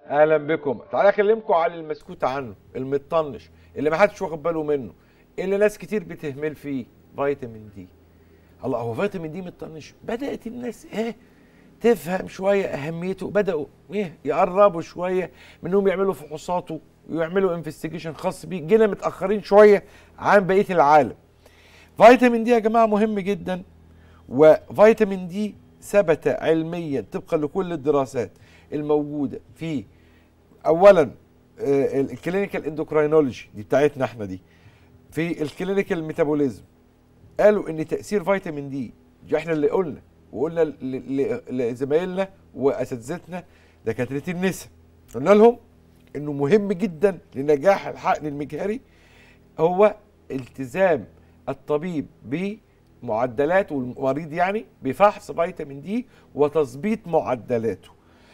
اهلا بكم تعالى اكلمكم على المسكوت عنه المطنش اللي ما حدش واخد باله منه اللي ناس كتير بتهمل فيه فيتامين دي الله هو فيتامين دي مطنش بدات الناس ايه تفهم شويه اهميته بداوا ايه يقربوا شويه منهم يعملوا فحوصات ويعملوا انفستيجيشن خاص بيه جينا متاخرين شويه عن بقيه العالم فيتامين دي يا جماعه مهم جدا وفيتامين دي ثبت علميا طبقا لكل الدراسات الموجوده في اولا الكلينيكال اندوكراينولوجي دي بتاعتنا احنا دي في الكلينيكال ميتابوليزم قالوا ان تاثير فيتامين دي احنا اللي قلنا وقلنا لزمايلنا واساتذتنا دكاتره النساء قلنا لهم انه مهم جدا لنجاح الحقن المجهري هو التزام الطبيب بمعدلات والمريض يعني بفحص فيتامين دي وتظبيط معدلاته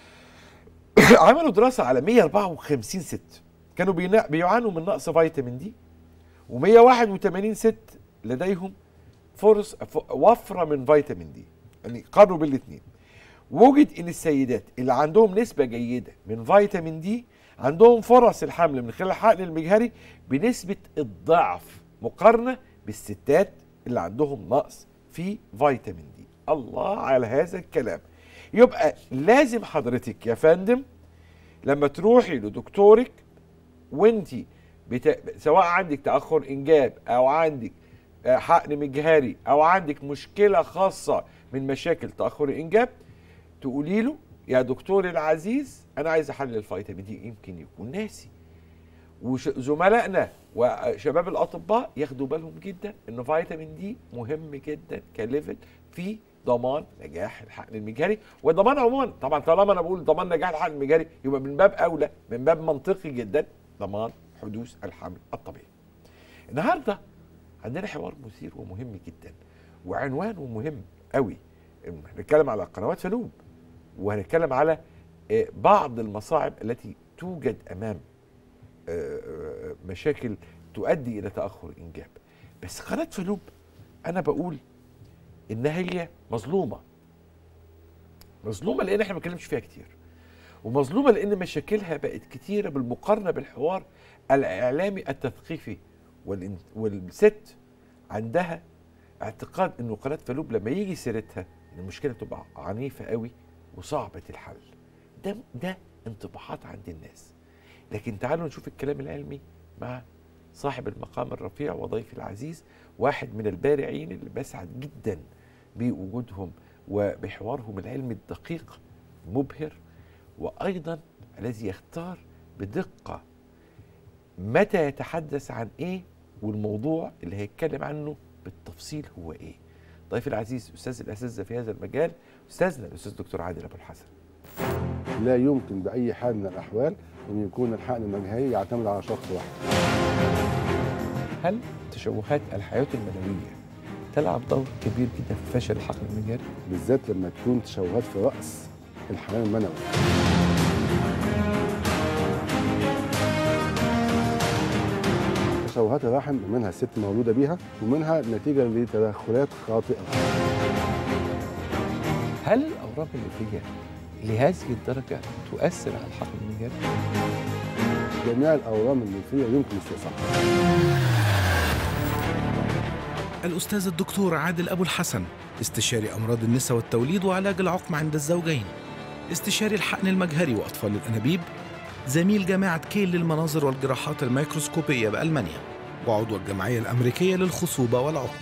عملوا دراسه على 154 ست كانوا بيعانوا من نقص فيتامين دي و181 ست لديهم فرص وفره من فيتامين دي يعني قارنوا بالاثنين وجد ان السيدات اللي عندهم نسبه جيده من فيتامين دي عندهم فرص الحمل من خلال الحقن المجهري بنسبه الضعف مقارنه بالستات اللي عندهم نقص في فيتامين دي الله على هذا الكلام يبقى لازم حضرتك يا فندم لما تروحي لدكتورك وانت بتا... سواء عندك تاخر انجاب او عندك حقن مجهري او عندك مشكله خاصه من مشاكل تاخر الانجاب تقولي له يا دكتور العزيز انا عايز احلل الفيتامين دي يمكن يكون ناسي وزملائنا وشباب الاطباء ياخدوا بالهم جدا ان فيتامين دي مهم جدا كليفل في ضمان نجاح الحقن المجهري وضمان عموما طبعا طالما انا بقول ضمان نجاح الحقن المجهري يبقى من باب اولى من باب منطقي جدا ضمان حدوث الحمل الطبيعي. النهارده عندنا حوار مثير ومهم جدا وعنوانه مهم قوي هنتكلم على قنوات فلوب وهنتكلم على بعض المصاعب التي توجد امام مشاكل تؤدي الى تاخر الانجاب بس قناه فلوب انا بقول انها هي مظلومه مظلومه لان احنا ما بنتكلمش فيها كتير ومظلومه لان مشاكلها بقت كتيره بالمقارنه بالحوار الاعلامي التثقيفي والست عندها اعتقاد انه قناه فلوب لما يجي سيرتها المشكله تبقى عنيفه قوي وصعبه الحل ده ده انطباعات عند الناس لكن تعالوا نشوف الكلام العلمي مع صاحب المقام الرفيع وضيفي العزيز واحد من البارعين اللي بسعد جدا بوجودهم وبحوارهم العلمي الدقيق مبهر وايضا الذي يختار بدقه متى يتحدث عن ايه والموضوع اللي هيتكلم عنه بالتفصيل هو ايه ضيفي العزيز استاذ الاساتذه في هذا المجال استاذنا الاستاذ دكتور عادل ابو الحسن لا يمكن باي حال من الاحوال ان يكون الحقن المجهري يعتمد على شخص واحد هل تشوهات الحياه المنويه تلعب دور كبير جدا في فشل الحقن المجهري بالذات لما تكون تشوهات في راس الحمام المنوي تشوهات الرحم منها الست مولوده بيها ومنها نتيجه لتدخلات خاطئه هل الاورام الليفيه لهذه الدرجه تؤثر على الحقن المجهري؟ جميع الاورام الليفيه يمكن استئصالها الأستاذ الدكتور عادل أبو الحسن استشاري أمراض النساء والتوليد وعلاج العقم عند الزوجين استشاري الحقن المجهري وأطفال الأنابيب زميل جامعة كيل للمناظر والجراحات الميكروسكوبية بألمانيا وعضو الجمعية الأمريكية للخصوبة والعقم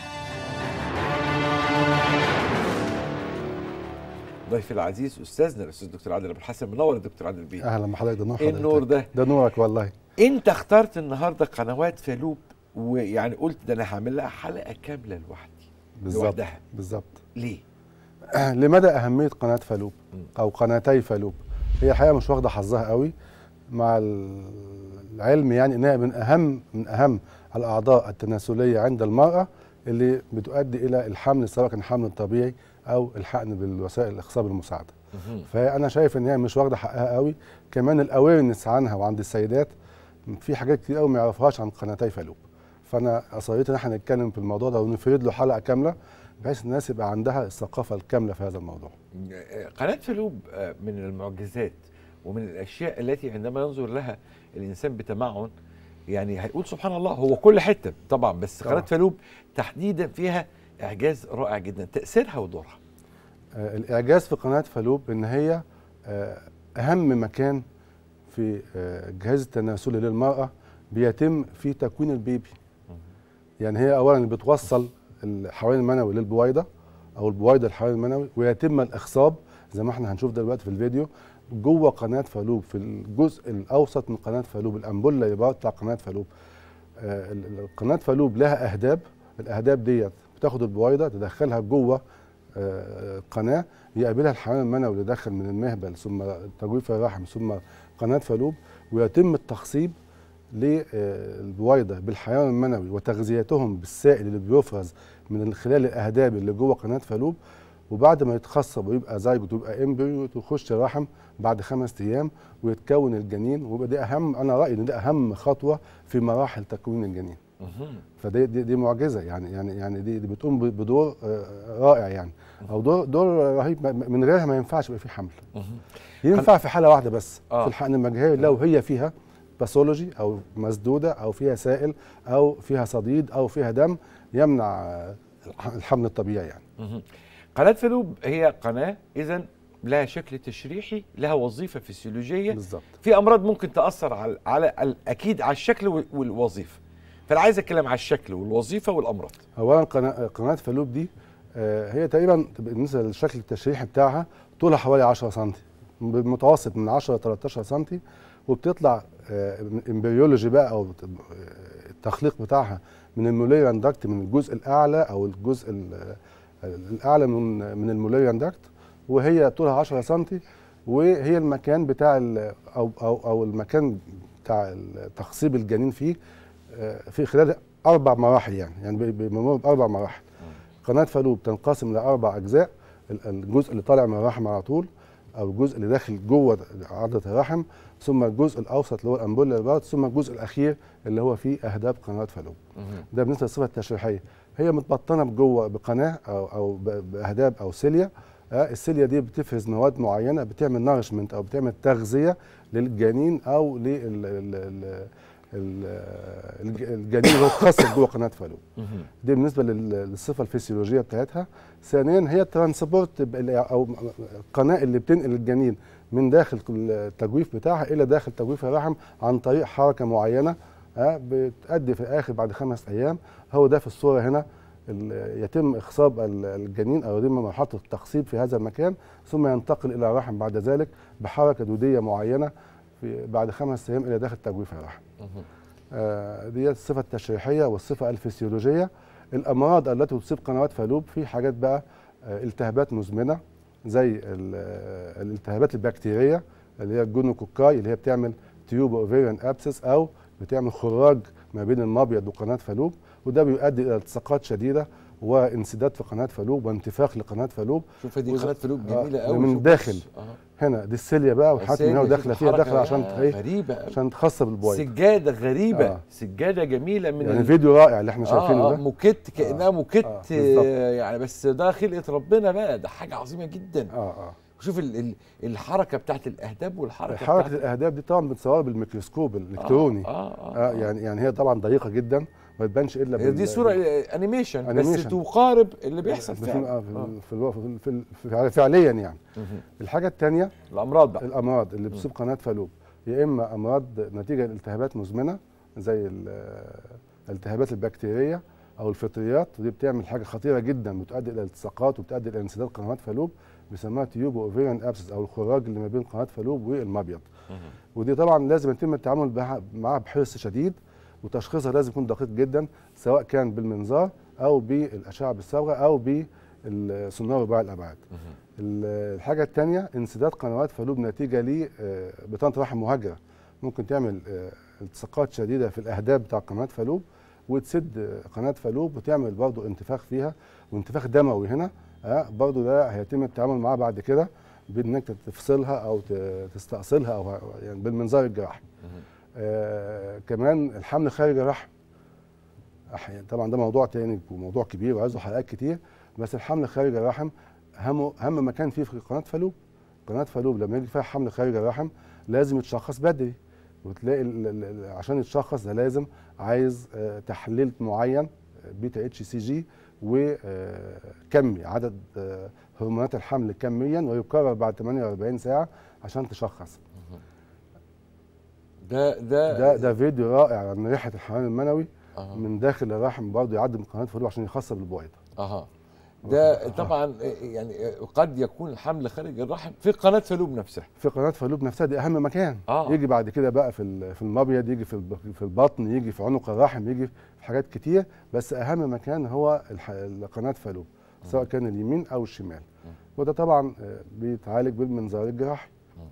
ضيفي العزيز استاذنا الاستاذ دكتور عادل ابو الحسن منور الدكتور عادل بيه اهلا بحضرتك ده نور ايه النور ده ده نورك والله انت اخترت النهارده قنوات فلوب ويعني قلت ده انا هعمل لها حلقه كامله لوحدي بالظبط لوحدها بالظبط ليه لمدى اهميه قناه فلوب او قناتي فلوب هي الحقيقه مش واخده حظها قوي مع العلم يعني انها من اهم من اهم الاعضاء التناسليه عند المراه اللي بتؤدي الى الحمل سواء كان حمل طبيعي او الحقن بالوسائل الاخصاب المساعده فانا شايف ان هي مش واخده حقها قوي كمان الاويرنس عنها وعند السيدات في حاجات كتير قوي ما يعرفوهاش عن قناتي فلوب فانا اصريت ان احنا نتكلم في الموضوع ده ونفرد له حلقه كامله بحيث الناس يبقى عندها الثقافه الكامله في هذا الموضوع قناه فلوب من المعجزات ومن الاشياء التي عندما ينظر لها الانسان بتمعن يعني هيقول سبحان الله هو كل حته طبعا بس طبعاً. قناه فالوب تحديدا فيها اعجاز رائع جدا تاثيرها ودورها آه، الاعجاز في قناه فالوب ان هي آه، اهم مكان في آه، الجهاز التناسلي للمراه بيتم في تكوين البيبي يعني هي اولا اللي بتوصل الحيوان المنوي للبويضه او البويضه الحيوان المنوي ويتم الاخصاب زي ما احنا هنشوف دلوقتي في الفيديو جوه قناه فالوب في الجزء الاوسط من قناه فالوب الامبولا يبقى بتاع قناه فالوب آه، ال- ال- قناه فالوب لها اهداب الاهداب ديت بتاخد البويضه تدخلها جوه آه، قناه يقابلها الحيوان المنوي اللي داخل من المهبل ثم تجويف الرحم ثم قناه فالوب ويتم التخصيب للبويضه بالحيوان المنوي وتغذيتهم بالسائل اللي بيفرز من خلال الاهداب اللي جوه قناه فالوب وبعد ما يتخصب ويبقى زيجوت ويبقى امبريو تخش الرحم بعد خمس ايام ويتكون الجنين ويبقى دي اهم انا رايي ان دي اهم خطوه في مراحل تكوين الجنين فدي دي, دي معجزه يعني يعني يعني دي, دي بتقوم ب- بدور آه، رائع يعني او دور دور رهيب ما- من غيرها ما ينفعش يبقى في حمل ينفع في حاله واحده بس آه. في الحقن المجهري لو هي فيها باثولوجي او مسدوده او فيها سائل او فيها صديد او فيها دم يمنع آه، الح- الحمل الطبيعي يعني مهم. قناه فالوب هي قناه اذا لها شكل تشريحي لها وظيفه فسيولوجيه بالظبط في امراض ممكن تاثر على على ال- اكيد على الشكل وال- والوظيفه فانا عايز اتكلم على الشكل والوظيفه والامراض اولا قناه قناه فالوب دي آه، هي تقريبا بالنسبه للشكل التشريحي بتاعها طولها حوالي 10 سم بالمتوسط من 10 ل 13 سم وبتطلع آه، من امبريولوجي بقى او ت- آه، التخليق بتاعها من الموليران داكت من الجزء الاعلى او الجزء ال- الاعلى من من الموليران داكت وهي طولها 10 سم وهي المكان بتاع ال- او او او المكان بتاع تخصيب الجنين فيه آه، في خلال اربع مراحل يعني يعني بي- بيمر باربع مراحل قناه فالوب تنقسم لاربع اجزاء ال- الجزء اللي طالع من الرحم على طول او الجزء اللي داخل جوه عضله الرحم ثم الجزء الاوسط اللي هو الامبولا البارد ثم الجزء الاخير اللي هو فيه اهداب قناه فالوب ده بالنسبه للصفه التشريحيه هي متبطنه بجوه بقناه او او ب- باهداب او سيليا آه، السيليا دي بتفرز مواد معينه بتعمل نارشمنت او بتعمل تغذيه للجنين او لل ال- ال- ال- ال- الج- الجنين اللي هو اتخصص جوه قناه فالوب دي بالنسبه لل- للصفه الفسيولوجيه بتاعتها ثانيا هي الترانسبورت ب- او القناه اللي بتنقل الجنين من داخل التجويف بتاعها الى داخل تجويف الرحم عن طريق حركه معينه ها، بتؤدي في الاخر بعد خمس ايام هو ده في الصوره هنا ال- يتم اخصاب ال- الجنين او يتم مرحله التخصيب في هذا المكان ثم ينتقل الى الرحم بعد ذلك بحركه دوديه معينه في بعد خمس ايام الى داخل تجويف الرحم. آه، دي الصفه التشريحيه والصفه الفسيولوجيه الامراض التي تصيب قنوات فالوب في حاجات بقى آه، التهابات مزمنه زي ال- آه، الالتهابات البكتيريه اللي هي الجونوكوكاي اللي هي بتعمل تيوب اوفيريان ابسس او بتعمل خراج ما بين المبيض وقناه فالوب وده بيؤدي الى التصاقات شديده وانسداد في قناه فالوب وانتفاخ لقناه فالوب شوف دي وز- قناه فالوب آه، جميله قوي من شوف داخل. بص. آه. هنا دي السيليا بقى وحاطط من هنا السيدة وداخله شوف فيها الحركة داخله عشان يا ايه غريبه قوي. عشان تخصب البويض سجاده غريبه آه. سجاده جميله من يعني ال- فيديو رائع اللي احنا شايفينه آه ده آه موكيت كانها موكيت آه، آه بالظبط. يعني بس ده خلقه ربنا بقى ده حاجه عظيمه جدا اه اه شوف ال ال الحركه بتاعت الاهداب والحركه حركه بتاعت الاهداب دي طبعا بتصورها بالميكروسكوب الالكتروني اه اه, آه يعني يعني هي طبعا دقيقه جدا ما تبانش الا هي بال- دي صوره انيميشن بس أنيميشن. تقارب اللي بيحصل في فعلا آه في, آه. ال- في, الو- في, في, في فعليا يعني مهم. الحاجه الثانيه الامراض بقى الامراض اللي بتصيب قناه فالوب يا اما امراض نتيجه لالتهابات مزمنه زي ال- الالتهابات البكتيريه او الفطريات ودي بتعمل حاجه خطيره جدا بتؤدي الى التصاقات وبتؤدي الى انسداد قنوات فالوب بيسموها تيوب اوفيريان ابسس او الخراج اللي ما بين قناه فالوب والمبيض ودي طبعا لازم يتم التعامل بها- معاها بحرص شديد وتشخيصها لازم يكون دقيق جدا سواء كان بالمنظار او بالاشعه بالصبغه او بالسونار رباعي الابعاد ال- الحاجه الثانيه انسداد قنوات فالوب نتيجه لبطانه رحم مهاجره ممكن تعمل آه، التصاقات شديده في الاهداب بتاع قناه فالوب وتسد آه، قناه فالوب وتعمل برضه انتفاخ فيها وانتفاخ دموي هنا آه برضه ده هيتم التعامل معاه بعد كده بانك تفصلها او ت- تستأصلها او يعني بالمنظار الجراحي آه كمان الحمل خارج الرحم أحيانا طبعا ده موضوع تاني وموضوع كبير وعايزه حلقات كتير بس الحمل خارج الرحم اهم اهم مكان فيه في قناه فالوب قناه فالوب لما يجي فيها حمل خارج الرحم لازم يتشخص بدري وتلاقي ال- ال- ال- عشان يتشخص ده لازم عايز آه، تحليل معين آه، بيتا اتش سي جي وكمي عدد آه، هرمونات الحمل كميا ويكرر بعد 48 ساعه عشان تشخص ده ده ده ده فيديو رائع عن ريحه الحيوان المنوي أها. من داخل الرحم برضه يعدي من قناه فلوب عشان يخصب البويضه اها ده طبعا يعني قد يكون الحمل خارج الرحم في قناه فلوب نفسها في قناه فلوب نفسها دي اهم مكان آه. يجي بعد كده بقى في ال- في المبيض يجي في الب- في البطن يجي في عنق الرحم يجي في حاجات كتير بس اهم مكان هو الح- قناه فلوب سواء كان اليمين او الشمال وده طبعا آه، بيتعالج بالمنظار الجراحي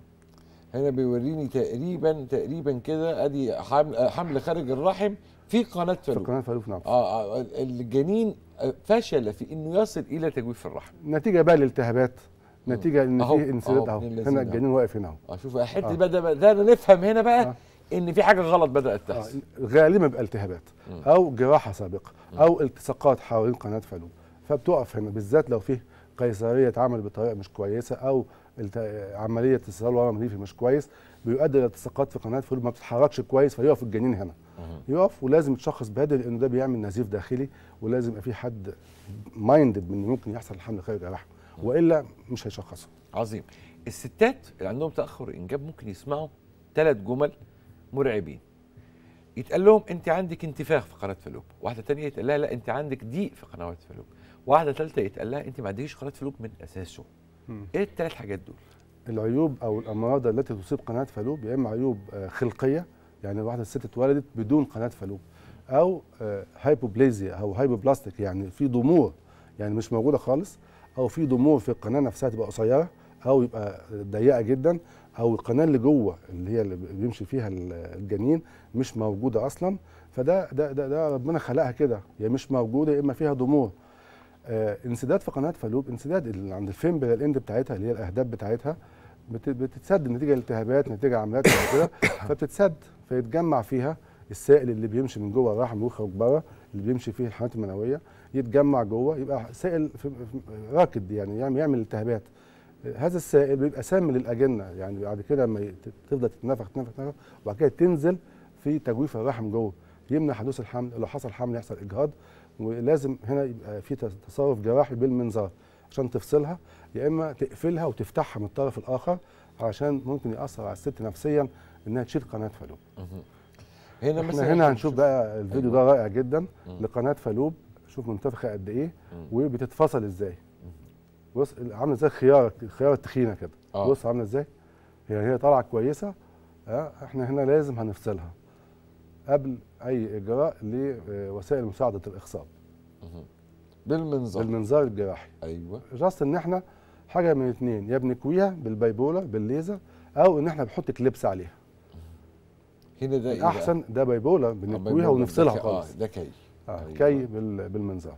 هنا بيوريني تقريبا تقريبا كده ادي حمل حمل خارج الرحم في قناه في فلوب قناه فلوب نعم اه آه، الجنين فشل في انه يصل الى تجويف الرحم نتيجه بقى للالتهابات نتيجه ان أهو، في انسداد أهو، اهو ابن هنا اللذينة. الجنين واقف هنا اهو اه شوف الحته آه. دي بدا بدانا نفهم هنا بقى آه. ان في حاجه غلط بدات آه، تحصل غالبا بيبقى التهابات مم. او جراحه سابقه او التصاقات حوالين قناه فلوب فبتقف هنا بالذات لو فيه قيصريه اتعمل بطريقه مش كويسه او الت- عمليه استئصال ورم ليفي مش كويس بيؤدي الى التصاقات في قناه فلوب ما بتتحركش كويس فيقف الجنين هنا يقف ولازم يتشخص بدري لانه ده بيعمل نزيف داخلي ولازم يبقى في حد مايندد من ممكن يحصل الحمل خارج الرحم والا مش هيشخصه عظيم الستات اللي عندهم تاخر انجاب ممكن يسمعوا ثلاث جمل مرعبين يتقال لهم انت عندك انتفاخ في قناه فلوب واحده تانية يتقال لها لا انت عندك ضيق في قنوات فلوب واحده ثالثه يتقال لها انت ما عندكيش قناه فلوب من اساسه مم. ايه الثلاث حاجات دول العيوب او الامراض التي تصيب قناه فلوب يا اما عيوب آه، خلقيه يعني واحده الست اتولدت بدون قناه فلوب او آه، هايبوبليزيا او هايبوبلاستيك يعني في ضمور يعني مش موجوده خالص او في ضمور في القناه نفسها تبقى قصيره او يبقى ضيقه جدا او القناه اللي جوه اللي هي اللي بيمشي فيها ال- الجنين مش موجوده اصلا فده ده ده, ده ربنا خلقها كده يا مش موجوده يا اما فيها ضمور آه انسداد في قناه فلوب انسداد اللي عند الفيمبرال الاند بتاعتها اللي هي الاهداب بتاعتها بت- بتتسد نتيجه الالتهابات نتيجه عمليات زي كده فبتتسد فيتجمع فيها السائل اللي بيمشي من جوه الرحم ويخرج بره اللي بيمشي فيه الحملات المنويه يتجمع جوه يبقى سائل في- في- راكد يعني يعمل يعمل التهابات هذا السائل بيبقى سام للاجنه يعني بعد كده لما ي- تفضل تتنفخ تتنفخ تتنفخ وبعد كده تنزل في تجويف الرحم جوه يمنع حدوث الحمل لو حصل حمل يحصل اجهاض ولازم هنا يبقى في تص- تصرف جراحي بالمنظار عشان تفصلها يا اما تقفلها وتفتحها من الطرف الاخر عشان ممكن ياثر على الست نفسيا انها تشيل قناه فلوب هنا احنا هنا هنشوف بقى الفيديو أيوة. ده رائع جدا مم. لقناه فلوب شوف منتفخه قد ايه مم. وبتتفصل ازاي بص عامله زي الخياره الخياره التخينه كده آه. بص عامله ازاي هي هي طالعه كويسه اه احنا هنا لازم هنفصلها قبل اي اجراء لوسائل مساعده الاخصاب بالمنظار بالمنظار الجراحي ايوه جاست ان احنا حاجه من اتنين يا بنكويها بالبايبولر بالليزر او ان احنا بنحط كليبس عليها هنا ده ايه بقى؟ احسن ده بايبولر آه، بنكويها بالمنظار. ونفصلها ده ك- خالص اه ده كي اه أيوة. كي بال- بالمنظار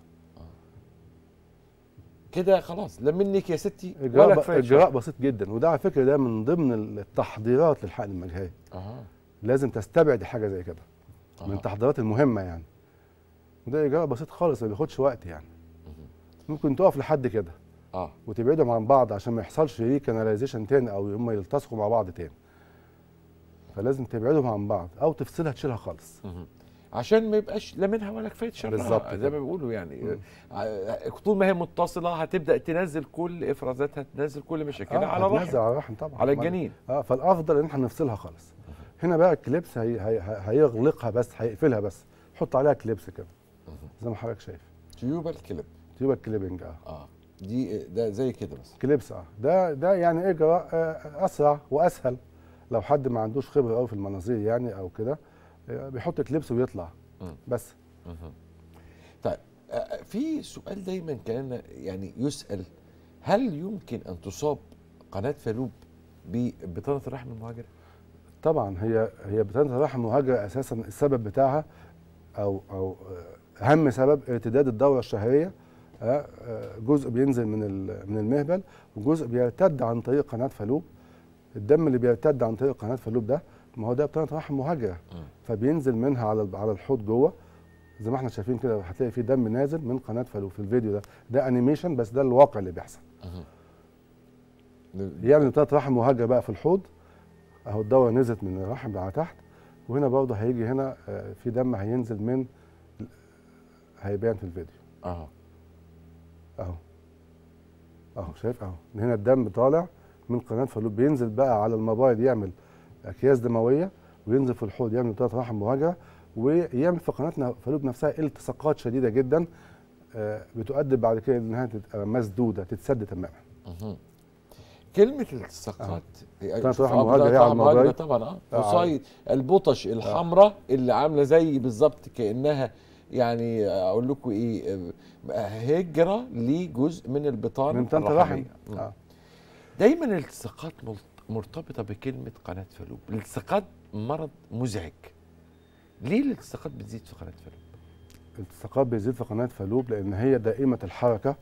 كده خلاص لا منك يا ستي ولا اجراء كفايه اجراء بسيط جدا وده على فكره ده من ضمن التحضيرات للحقن المجهري اها لازم تستبعد حاجه زي كده من أها. التحضيرات المهمه يعني وده اجراء بسيط خالص ما بياخدش وقت يعني ممكن تقف لحد كده اه وتبعدهم عن بعض عشان ما يحصلش ري كاناليزيشن تاني او هم يلتصقوا مع بعض تاني فلازم تبعدهم عن بعض او تفصلها تشيلها خالص مهم. عشان ما يبقاش لا منها ولا كفايه شرها بالظبط زي كده. ما بيقولوا يعني مم. ع- طول ما هي متصله هتبدا تنزل كل افرازاتها تنزل كل مشاكلها على هتنزل الرحم على الرحم طبعا على أمال. الجنين اه فالافضل ان احنا نفصلها خالص هنا بقى الكليبس هي هي هي- هيغلقها بس هيقفلها بس حط عليها كليبس كده زي ما حضرتك شايف تيوبال كليب تبقى الكليبنج اه اه دي ده زي كده بس كليبس اه ده ده يعني اجراء آه، اسرع واسهل لو حد ما عندوش خبره قوي في المناظير يعني او كده آه، بيحط كليبس ويطلع مم. بس مهم. طيب آه، في سؤال دايما كان يعني يسال هل يمكن ان تصاب قناه فالوب ببطانه الرحم المهاجره؟ طبعا هي هي بطانه الرحم المهاجره اساسا السبب بتاعها او او آه، اهم سبب ارتداد الدوره الشهريه آه، آه، جزء بينزل من ال- من المهبل وجزء بيرتد عن طريق قناه فالوب الدم اللي بيرتد عن طريق قناه فالوب ده ما هو ده بطانه رحم مهاجره مم. فبينزل منها على ال- على الحوض جوه زي ما احنا شايفين كده هتلاقي في دم نازل من قناه فالوب في الفيديو ده ده انيميشن بس ده الواقع اللي بيحصل مهم. يعمل بطانه رحم مهاجره بقى في الحوض اهو الدوره نزلت من الرحم على تحت وهنا برضه هيجي هنا آه، في دم هينزل من هيبان في الفيديو اه اهو اهو شايف اهو من هنا الدم طالع من قناه فالوب بينزل بقى على المبايض يعمل اكياس دمويه وينزل في الحوض يعمل بطانه رحم مهاجره ويعمل في قناه فالوب نفسها التصاقات شديده جدا آه، بتؤدي بعد كده انها تبقى مسدوده تتسد تماما مهم. كلمة الالتصاقات بتاعت آه، رحم مهاجرة هي على مهاجرة المبايض. طبعا اه آه. قصيد البطش الحمراء اللي عاملة زي بالظبط كأنها يعني اقول لكم ايه آه، هجرة لجزء من البطانة من تنت الرحم الرحمية. مم. آه. دايما الالتصاقات مل- مرتبطة بكلمة قناة فالوب الالتصاقات مرض مزعج ليه الالتصاقات بتزيد في قناة فالوب التصاقات بيزيد في قناه فالوب لان هي دائمه الحركه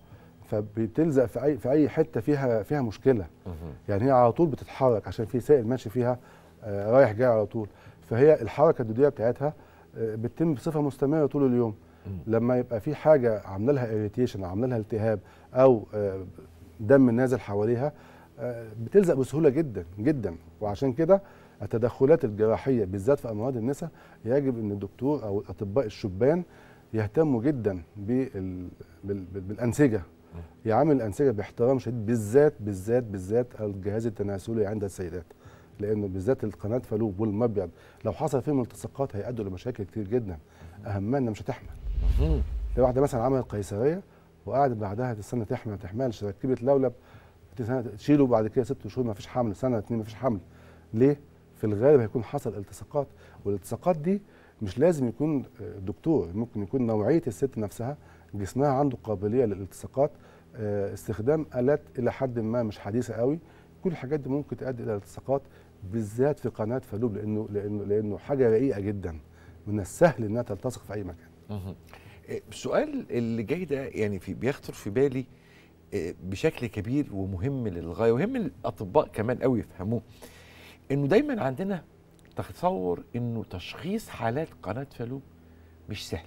فبتلزق في اي في اي حته فيها فيها مشكله يعني هي على طول بتتحرك عشان في سائل ماشي فيها آه، رايح جاي على طول فهي الحركه الدوديه بتاعتها آه، بتتم بصفه مستمره طول اليوم مم. لما يبقى في حاجه عامله لها اريتيشن عامله لها التهاب او آه، دم نازل حواليها آه، بتلزق بسهوله جدا جدا وعشان كده التدخلات الجراحيه بالذات في امراض النساء يجب ان الدكتور او الاطباء الشبان يهتموا جدا بال... بال... بال- بالانسجه يعامل الانسجه باحترام شديد بالذات بالذات بالذات الجهاز التناسلي عند السيدات لانه بالذات القناه فالوب والمبيض لو حصل فيهم التصاقات هيؤدوا لمشاكل كتير جدا اهمها انها مش هتحمل مهم. لو واحده مثلا عملت قيصريه وقعدت بعدها تستنى تحمل ما تحملش ركبت لولب تسنة- تشيله بعد كده ست شهور ما فيش حمل سنه اتنين ما فيش حمل ليه؟ في الغالب هيكون حصل التصاقات والالتصاقات دي مش لازم يكون آه، دكتور ممكن يكون نوعيه الست نفسها جسمها عنده قابليه للالتصاقات آه، استخدام الات الى حد ما مش حديثه قوي كل الحاجات دي ممكن تؤدي الى التصاقات بالذات في قناه فالوب لانه لانه لانه حاجه رقيقه جدا من السهل انها تلتصق في اي مكان مهم. إيه، السؤال اللي جاي ده يعني في بيخطر في بالي إيه، بشكل كبير ومهم للغايه وهم الاطباء كمان قوي يفهموه انه دايما عندنا تصور انه تشخيص حالات قناه فالوب مش سهل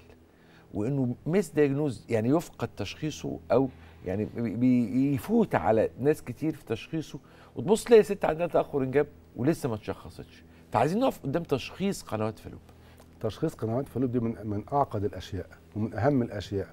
وانه مس دايجنوز يعني يفقد تشخيصه او يعني بي- بيفوت على ناس كتير في تشخيصه وتبص تلاقي ست عندها تاخر انجاب ولسه ما اتشخصتش فعايزين نقف قدام تشخيص قنوات فالوب تشخيص قنوات فالوب دي من من اعقد الاشياء ومن اهم الاشياء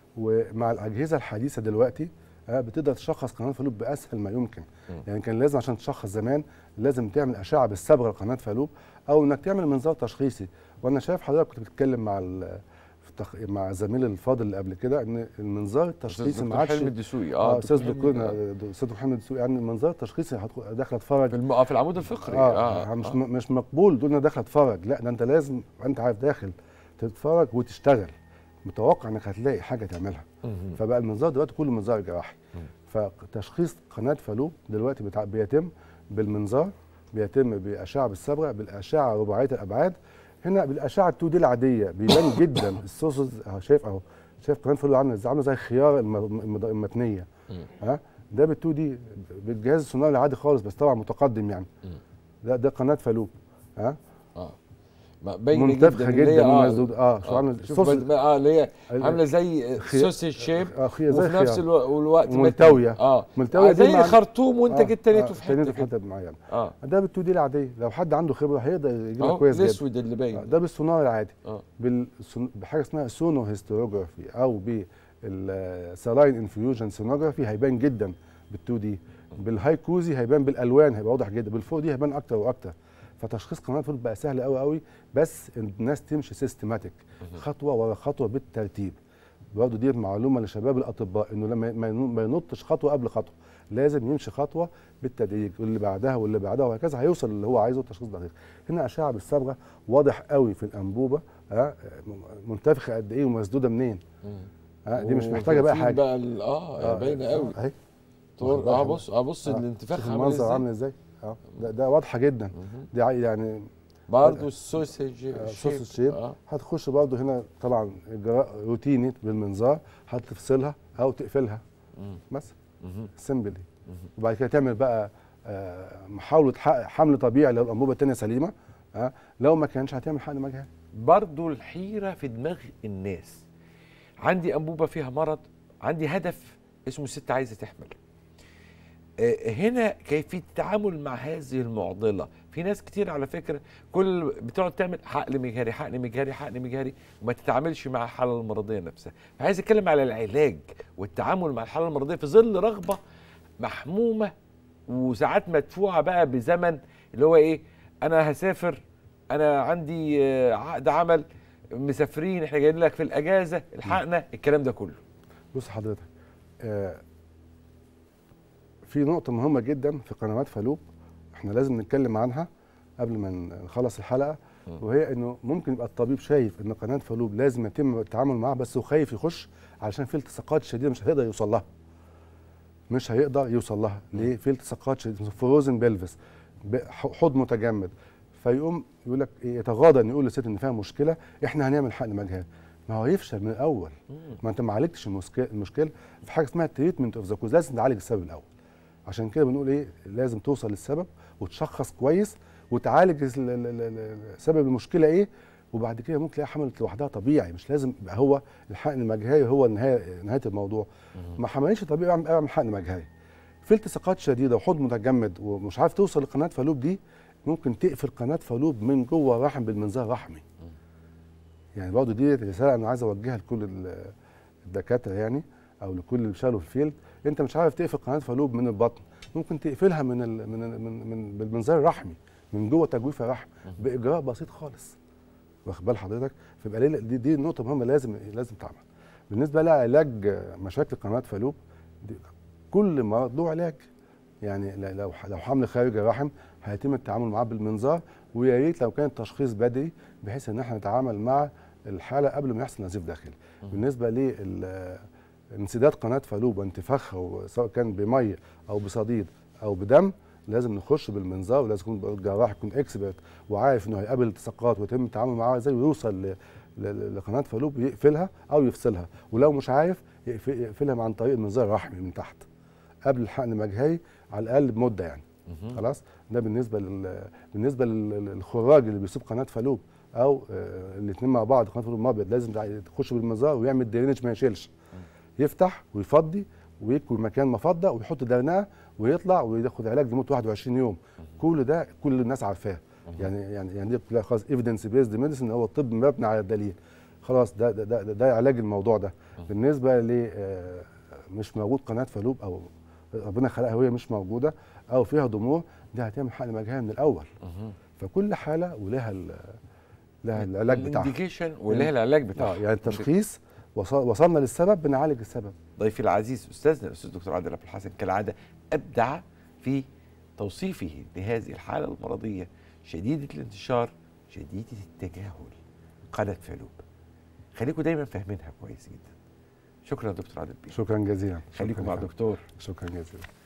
ومع الاجهزه الحديثه دلوقتي آه، بتقدر تشخص قناه فالوب باسهل ما يمكن مم. يعني كان لازم عشان تشخص زمان لازم تعمل اشعه بالصبغه لقناه فالوب او انك تعمل منظار تشخيصي وانا شايف حضرتك كنت بتتكلم مع ال- في التخ- مع زميل الفاضل اللي قبل كده ان المنظار التشخيصي ما عادش حلمي الدسوقي اه اه استاذ دكتور دكتور حلمي، آه. استاذ محمد السوقي يعني المنظار التشخيصي هتخ- داخله اتفرج في الم... آه، في العمود الفقري اه, آه مش آه. مش مقبول دول انا داخل اتفرج لا ده انت لازم انت عارف داخل تتفرج وتشتغل متوقع انك هتلاقي حاجه تعملها مهم. فبقى المنظار دلوقتي كله منظار جراحي مم. فتشخيص قناه فالوب دلوقتي بتع... بيتم بالمنظار بيتم باشعه بالصبغه بالاشعه رباعيه الابعاد هنا بالاشعه 2 دي العاديه بيبان جدا السوسز اهو شايف اهو شايف قناه فالوب عامله ازاي عامله زي الخيار الم... الم- المتنيه مم. ها ده بال 2 دي بالجهاز الصناعي العادي خالص بس طبعا متقدم يعني مم. ده ده قناه فالوب ها اه ما باينه منتفخه اللي هي جدا آه، ومسدود اه شو آه، عامله شوف صوص بل- اه اللي هي ال- عامله زي خي- سوسيج شيب اه خيار زي وفي نفس خيار الو- الوقت وملتوية. متن- اه ملتوية آه، دي زي مع- خرطوم وانت آه، جيت تنيته آه، في تنيته حته في كده. حته معينه اه ده بال 2 دي العاديه لو حد عنده خبره هيقدر يجيبها اهو كويس جدا الاسود اللي آه، باين ده بالسونار العادي اه بالسون... بحاجه اسمها سونو هيستوروجرافي او بالسلاين انفيوجن سونوجرافي هيبان جدا بال 2 دي بالهاي كوزي هيبان بالالوان هيبقى واضح جدا بالفوق دي هيبان اكتر واكتر فتشخيص قناه الفول بقى سهل قوي قوي بس الناس تمشي سيستماتيك خطوه ورا خطوه بالترتيب برضه دي معلومه لشباب الاطباء انه لما ما ينو- ما ينطش خطوه قبل خطوه لازم يمشي خطوه بالتدريج واللي بعدها واللي بعدها وهكذا هيوصل اللي هو عايزه تشخيص دقيق هنا اشعه بالصبغه واضح قوي في الانبوبه ها منتفخه قد ايه ومسدوده منين ها دي مش محتاجه بقى وفي حاجه بقى ال- اه باينه قوي اهي طول- اه بص اه بص آه، الانتفاخ شوف عامل المنظر ازاي عامل ازاي اه ده, ده واضحه جدا مهم. دي عي- يعني برضه السوسيج آه، شيب. صوص الشيب اه هتخش برضه هنا طبعا اجراء روتيني بالمنظار هتفصلها او تقفلها مم. بس مهم. سيمبلي وبعد كده تعمل بقى آه، محاوله ح- حمل طبيعي لو الانبوبه الثانيه سليمه ها لو ما كانش هتعمل حقن مجهري برضو الحيرة في دماغ الناس عندي أنبوبة فيها مرض عندي هدف اسمه ست عايزة تحمل آه، هنا كيفية التعامل مع هذه المعضلة في ناس كتير على فكره كل بتقعد تعمل حقن مجهري حقن مجهري حقن مجهري وما تتعاملش مع الحاله المرضيه نفسها فعايز اتكلم على العلاج والتعامل مع الحاله المرضيه في ظل رغبه محمومه وساعات مدفوعه بقى بزمن اللي هو ايه انا هسافر انا عندي آه، عقد عمل مسافرين احنا جايين لك في الاجازه الحقنا الكلام ده كله بص حضرتك آه في نقطة مهمة جدا في قنوات فالوب احنا لازم نتكلم عنها قبل ما نخلص الحلقة مم. وهي انه ممكن يبقى الطبيب شايف ان قناة فالوب لازم يتم التعامل معاها بس هو خايف يخش علشان في التصاقات شديدة مش هيقدر يوصل لها مش هيقدر يوصل لها ليه في التصاقات شديدة فروزن بلفس ب- ح- حوض متجمد فيقوم يقول لك إيه، يتغاضى ان يقول للست ان فيها مشكلة احنا هنعمل حقن مجهري ما هو يفشل من الاول ما انت ما عالجتش المشكله المشكله في حاجه اسمها تريتمنت اوف ذا كوز لازم تعالج السبب الاول عشان كده بنقول ايه لازم توصل للسبب وتشخص كويس وتعالج ال- ال- ال- ال- سبب المشكله ايه وبعد كده ممكن تلاقيها حملت لوحدها طبيعي مش لازم يبقى هو الحقن المجهري هو النهايه نهايه الموضوع ما حملش طبيعي اعمل اعمل حقن مجهري في التصاقات شديده وحوض متجمد ومش عارف توصل لقناه فالوب دي ممكن تقفل قناه فالوب من جوه الرحم بالمنظار الرحمي يعني برضه دي رساله انا عايز اوجهها لكل ال- الدكاتره يعني او لكل اللي بيشتغلوا في الفيلد انت مش عارف تقفل قناه فالوب من البطن ممكن تقفلها من ال من ال من, من بالمنظار الرحمي من جوه تجويف الرحم باجراء بسيط خالص واخد بال حضرتك فيبقى ليه- دي دي نقطه مهمه لازم لازم تعمل بالنسبه لعلاج مشاكل قناه فالوب دي كل مرض له علاج يعني ل- لو لو حمل خارج الرحم هيتم التعامل معاه بالمنظار ويا ريت لو كان التشخيص بدري بحيث ان احنا نتعامل مع الحاله قبل ما يحصل نزيف داخلي بالنسبه لانسداد قناه فالوب وانتفاخها سواء كان بميه او بصديد او بدم لازم نخش بالمنظار ولازم يكون الجراح يكون اكسبرت وعارف انه هيقابل التصاقات ويتم التعامل معاها ازاي ويوصل ل- ل- لقناه فالوب يقفلها او يفصلها ولو مش عارف يقف- يقفلها عن طريق المنظار الرحمي من تحت قبل الحقن المجهري على الاقل بمده يعني خلاص ده بالنسبه لل... بالنسبه لل- للخراج اللي بيصيب قناه فالوب او آه الاثنين مع بعض قناه فالوب ابيض لازم تع- تخش بالمنظار ويعمل درينج ما يشيلش يفتح ويفضي ويكوي مكان مفضه ويحط درنقه ويطلع وياخد علاج لمده 21 يوم كل ده كل الناس عارفاه يعني يعني يعني دي كلها خلاص ايفيدنس بيزد ميديسن هو الطب مبني على الدليل خلاص ده ده ده, ده, ده علاج الموضوع ده بالنسبه ل آه، مش موجود قناه فالوب او ربنا خلقها وهي مش موجوده او فيها ضمور دي هتعمل حقن مجهري من الاول فكل حاله ولها ال- لها العلاج بتاعها الانديكيشن ولها العلاج اه بتاعها يعني التشخيص وصل وصلنا للسبب بنعالج السبب ضيفي العزيز استاذنا الاستاذ دكتور عادل عبد الحسن كالعاده ابدع في توصيفه لهذه الحاله المرضيه شديده الانتشار شديده التجاهل قناه فالوب خليكم دايما فاهمينها كويس جدا شكرا يا دكتور عادل بيه شكرا جزيلا خليكم شكراً مع جزيلاً. الدكتور شكرا جزيلا